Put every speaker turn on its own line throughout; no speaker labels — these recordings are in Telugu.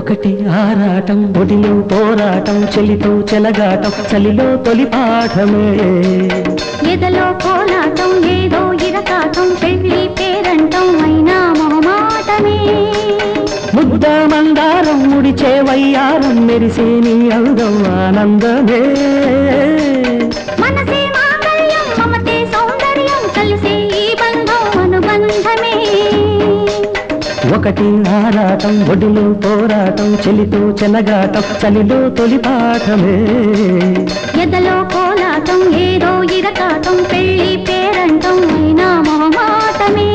ఒకటి ఆరాటం ఒడిలో పోరాటం చెలితో చెలగాటం చలిలో తొలి పాఠమే
ఎదలో కోలాటం ఏదో ఇరకాటం పెళ్లి పేరంటం అయినా మొహమాటమే
ముద్ద మందారం ముడిచే వయ్యారం మెరిసే నీ అందం ఆనందమే
మనసే మాంగళ్యం మమతే సౌందర్యం కలిసే ఈ బంధం అనుబంధమే
ఒకటి ఆరాటం ఒడిలో పోరాటం చెలితో చెలగాటం చలిలో తొలి పాఠమే
ఎదలో కోలాటం ఏదో ఇరకాటం పెళ్లి పేరంటం అయినా మొహమాటమే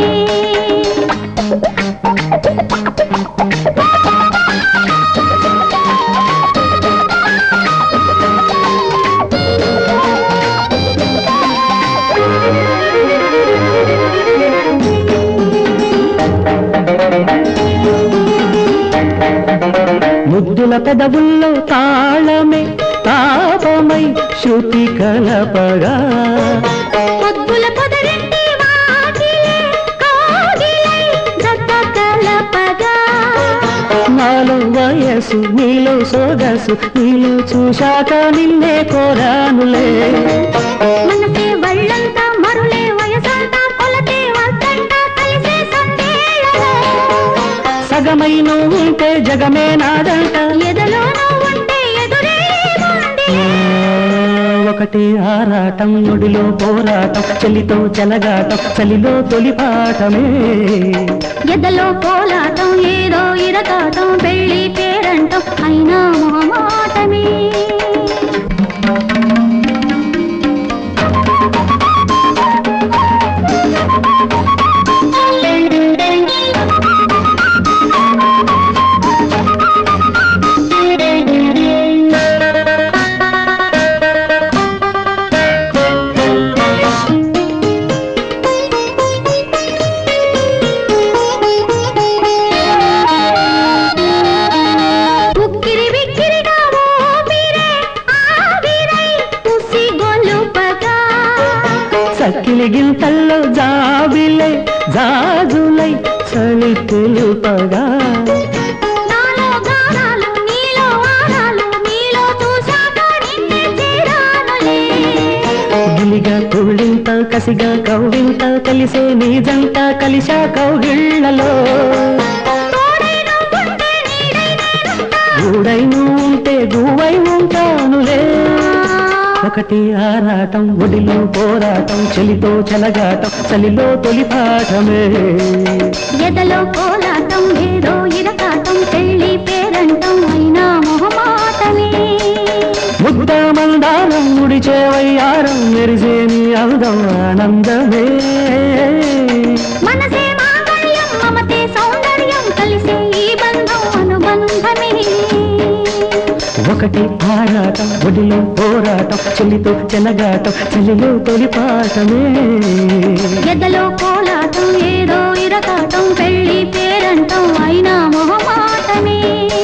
ముద్దుల పెదవుల్లో తాళమే తాపమై శృతి కలపగా
పొద్దుల పొదరింటి వాకిలే కోగిలై జత కలపగా
నాలో వయసు నీలో సోగసు నీలో చూశాక నిన్నే కోరానులే
మనసే వళ్ళంతా మరులే వయసంతా కొలతే వద్దంతా కలిసే సందేళలో
సగమై నువ్వు ఉంటే జగమే నాదంట
ఎదలో నువ్వుంటే ఎదురే ఉంది.
ఒకటి ఆరాటం ఒడిలో పోరాటం చలితో చెలగాటం చలిలో తొలి పాఠమే
ఎదలో కోలాటం ఏదో ఇరకాటం పెళ్లి పేరంటం అయినా మొహమాటమే ఉక్కిరి బిక్కిరిగా ఊపిరే ఆవిరై ఉసి గొలుపగా
సక్కిలి గింతల్లో జాబిలే జాజులై చలి తెలుపగా
నాలో గానాలు నీలో ఆనాలు నీలో చూశాక నిన్నే చేరానులే
గిలిగా తుళ్ళింత కసిగా కౌగింత కలిసే నీ జంట కలిసా కౌగిళ్లలో
తోడై నువ్వుంటే నీడై నేనుంటా.
గూడై నువ్వు ఉంటే గువై ఉంటానులే ఒకటి ఆరాటం ఒడిలో పోరాటం చలితో చెలగాటం చలిలో తొలి పాఠమే
ఎదలో కోలాటం ఏదో ఇరకాటం పెళ్లి పేరంటం అయినా మొహమాటమే
ముద్ద మందారం ముడిచే వయ్యారం మెరిసే నీ అందం ఆనందమే
మనసే మాంగళ్యం మమతే సౌందర్యం కలిసే ఈ బంధం అనుబంధమే
ఒకటి ఆరాటం ఒడిలో పోరాటం చలితో చెలగాటం చలిలో తొలి పాఠమే
ఎదలో కోలాటం ఏదో ఇరకాటం పెళ్లి పేరంటం అయినా మొహమాటమే